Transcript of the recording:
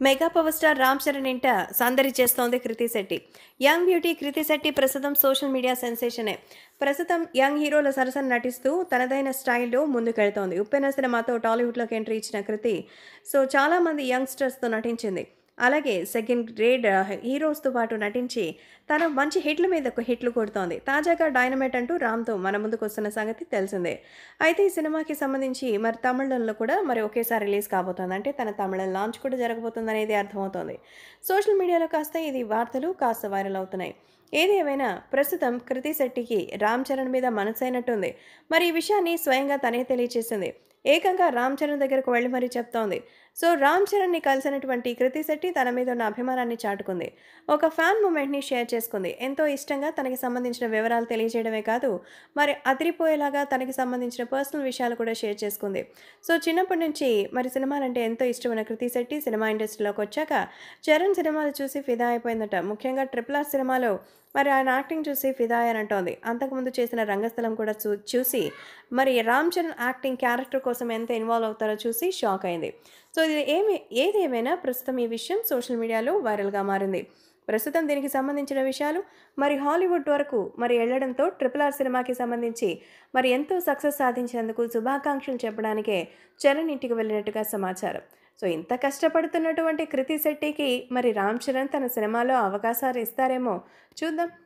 mega power star Ram Charan ఇంట సందడి చేస్తోంది కృతి శెట్టి యంగ్ బ్యూటీ కృతి శెట్టి ప్రస్తుతం సోషల్ మీడియా సెన్సేషనే ప్రస్తుతం యంగ్ హీరోల సరసన నటిస్తూ తనదైన స్టైల్లో ముందుకెళ్తోంది ఉప్పెన సినిమాతో టాలీవుడ్లోకి ఎంట్రీ ఇచ్చిన కృతి సో చాలామంది యంగ్స్టర్స్తో నటించింది అలాగే సెకండ్ గ్రేడ్ హీరోస్తో పాటు నటించి తను మంచి హిట్ల మీద ఒక హిట్లు కొడుతోంది తాజాగా డైనమైట్ అంటూ రామ్తో మన ముందుకు వస్తున్న సంగతి తెలిసిందే అయితే ఈ సినిమాకి సంబంధించి మరి తమిళంలో కూడా మరి ఒకేసారి రిలీజ్ కాబోతోంది అంటే తన తమిళ లాంచ్ కూడా జరగబోతుంది అనేది అర్థమవుతోంది సోషల్ మీడియాలో కాస్త ఇది వార్తలు కాస్త వైరల్ అవుతున్నాయి ఏది ఏమైనా ప్రస్తుతం కృతి శెట్టికి రామ్ చరణ్ మీద మనసైనట్టుంది మరి ఈ విషయాన్ని స్వయంగా తనే తెలియచేసింది ఏకంగా రామ్ చరణ్ దగ్గరకు వెళ్ళి మరీ చెప్తోంది సో రామ్ చరణ్ని కలిసినటువంటి కృతి శెట్టి తన మీద ఉన్న అభిమానాన్ని చాటుకుంది ఒక ఫ్యాన్ మూమెంట్ని షేర్ చేసుకుంది ఎంతో ఇష్టంగా తనకి సంబంధించిన వివరాలు తెలియజేయడమే కాదు మరి అదిరిపోయేలాగా తనకి సంబంధించిన పర్సనల్ విషయాలు కూడా షేర్ చేసుకుంది సో చిన్నప్పటి నుంచి మరి సినిమాలంటే ఎంతో ఇష్టమైన కృతి శెట్టి సినిమా ఇండస్ట్రీలోకి వచ్చాక చరణ్ సినిమాలు చూసి ఫిదా అయిపోయిందట ముఖ్యంగా ట్రిపుల్ ఆర్ సినిమాలో మరి ఆయన యాక్టింగ్ చూసి ఫిదా అని అంటోంది అంతకుముందు చేసిన రంగస్థలం కూడా చూ చూసి మరి రామ్ చరణ్ యాక్టింగ్ క్యారెక్టర్ కోసం ఎంత ఇన్వాల్వ్ అవుతారో చూసి షాక్ అయింది సో ఇది ఏమి ఏదేమైనా ప్రస్తుతం ఈ విషయం సోషల్ మీడియాలో వైరల్గా మారింది ప్రస్తుతం దీనికి సంబంధించిన విషయాలు మరి హాలీవుడ్ వరకు మరి వెళ్ళడంతో ట్రిపుల్ ఆర్ సినిమాకి సంబంధించి మరి ఎంతో సక్సెస్ సాధించినందుకు శుభాకాంక్షలు చెప్పడానికే చరణ్ ఇంటికి వెళ్ళినట్టుగా సమాచారం సో ఇంత కష్టపడుతున్నటువంటి కృతి శెట్టికి మరి రామ్ చరణ్ తన సినిమాలో అవకాశాలు ఇస్తారేమో చూద్దాం